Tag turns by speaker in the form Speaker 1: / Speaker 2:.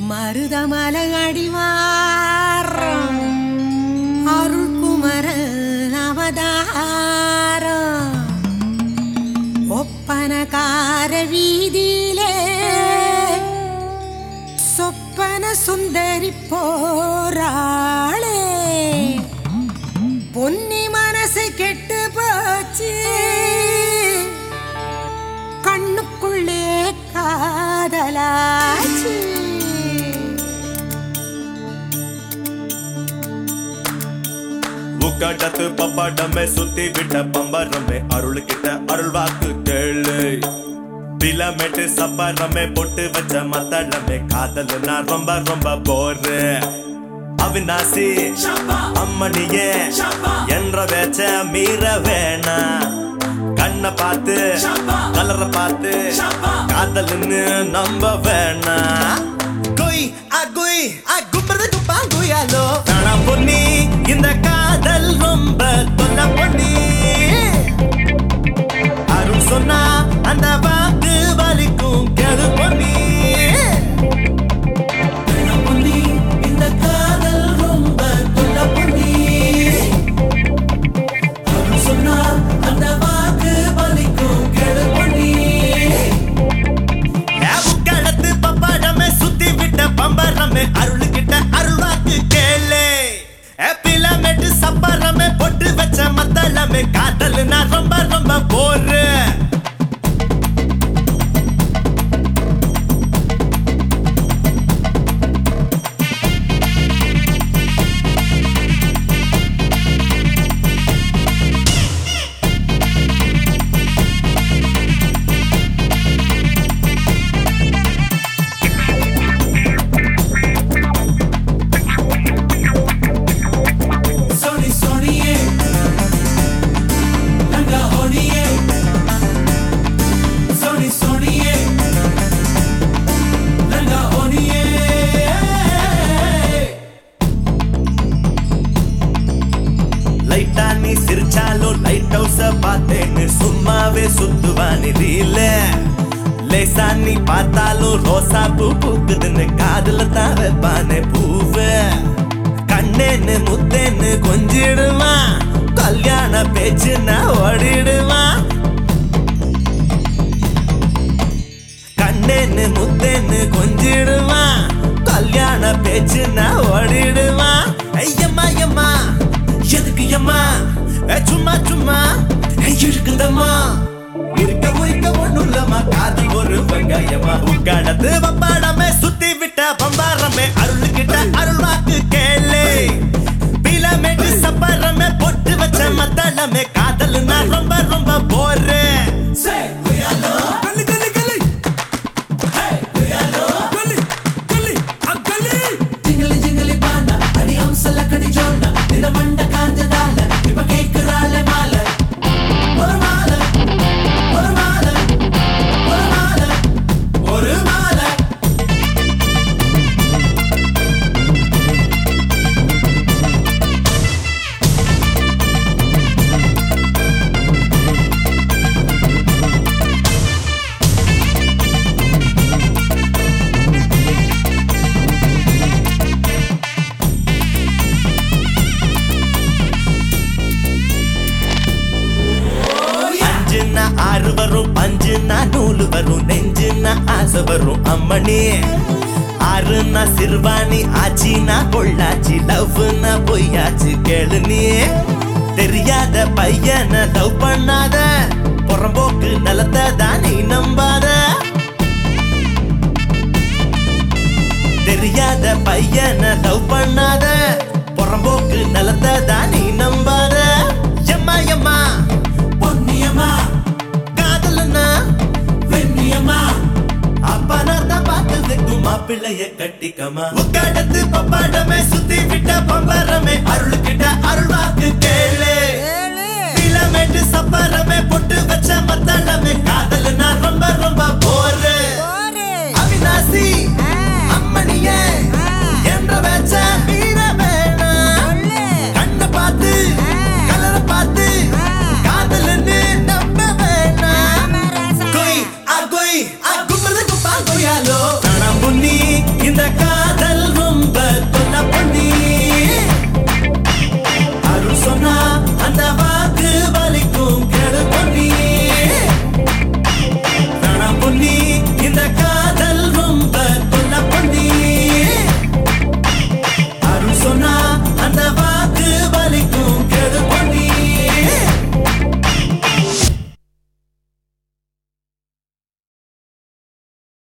Speaker 1: மருதமல அடிவாரம் அருள்குமர அவதாரம் ஒப்பனகார வீதியிலே சொப்பன சுந்தரி போராளே பொன்னி மனசு கெட்டு போச்சு கண்ணுக்குள்ளே காதலாச்சு
Speaker 2: உக்கடத்து பப்பாடமே சுத்தி விட்ட பம்பரமே அருள் கிட்ட அருள் வாக்கு கேளு பிலமெட்டு சப்பரமே பொட்டு வச்ச மத்தளமே காதல் நான் ரொம்ப ரொம்ப போரு அவினாசி அம்மணியே என்ற வேச்ச மீற வேணா கண்ணை பார்த்து கலர பார்த்து காதல்னு நம்ப வேணா குய் அ குய் அ கும்பறது குப்பா குயாலோ வேணா பொன்னி இந்த காதல் ரொம்ப தொல்ல பொன்னி அருள் சொன்னா அந்த வாக்கு வலிக்கும் கேளு பொன்னி வேணா பொன்னி இந்த காதல் ரொம்ப தொல்ல பொன்னி அருள் சொன்னா அந்த வாக்கு வலிக்கும் கேளு பொன்னி கடத்து பப்பாடமே சுத்தி விட்ட பம்பரமே அருள் கிட்ட அருள் வாக்கு கேளு பிலமெட்டு சப்பரமே பொட்டு வச்ச மத்தளமே காதல் நான் ரொம்ப ரொம்ப bore
Speaker 3: Sony Sony Langa Honi Sony Sony Langa Honi
Speaker 2: லைட்டா நீ சிரிச்சாலும் லைட் ஹவுஸ பார்த்தேன்னு சும்மாவே சுத்துவானி ரீல லேசா நீ பார்த்தாலும் ரோசா பூ பூக்குதுன்னு காதுல தான் வைப்பானே பூவ கண்ணேன்னு முத்தேன்னு கொஞ்சிடுவான் கல்யாண பேச்சுன்னா ஓடிடுவான் கண்ணேன்னு முத்தேன்னு கொஞ்சிடுவான் கல்யாண பேச்சுன்னா ஓடிடுவான் ஐயம்மா ஐயம்மா எதுக்கு ஐயம்மா ஏ, சும்மா சும்மா ஏ, இருக்குதம்மா இருக்க உரிக்க ஒண்ணுல்லம்மா காதல் ஒரு வெங்காயமா உட்காடத்து பப்பாடமே சுத்தி விட்ட பம்பாரமே அருள் கிட்ட அருள் வாக்கு கேளு பிலமேட்டு சப்பரமே பொட்டு வச்ச மத்தளமே காதல் நான் ரொம்ப ரொம்ப போறேன்
Speaker 3: Say we are love Gully gully gully Hey we are love Gully gully a gully Jingly jingly bana Adi hamsala kadi jonna Nina manda kanjadala Ipa kekurale mala ஒரு மாலை ஒரு மாலை ஒரு மாலை ஒரு மாலை
Speaker 2: அஞ்சுன்னா ஆறு வரும் பஞ்சுன்னா நூலு வரும் நெஞ்சுன்னா ஆசை வரும் அம்மணி ஆறுனா சிறுவாணி ஆச்சினா பொள்ளாச்சி லவ்னா பொய்யாச்சு கேளு நீ தெரியாத பையனை லவ் பண்ணாத புறம்போக்கு நிலத்தை தான் நீ நம்பாத தெரியாத பையனை லவ் பண்ணாத புறம்போக்கு நிலத்தை தான் நீ நம்பாத எம்மா எம்மா
Speaker 3: பொன்னியம்மா
Speaker 2: காதலன்னா
Speaker 3: வெண்ணியம்மா
Speaker 2: அப்பனாதான் பார்த்ததுக்கு மாப்பிள்ளைய கட்டிக்கமா உட்காடத்து பப்பாடமே சுத்தி விட்ட பம்பரமே அருள் கிட்ட அருள் வாக்கு கேளு பிலமேட்டு சப்பரமே பொட்டு வச்ச மத்தளமே காதல் நான் ரொம்ப ரொம்ப போரு
Speaker 1: போரு.
Speaker 2: அவினாசி
Speaker 1: ஆ.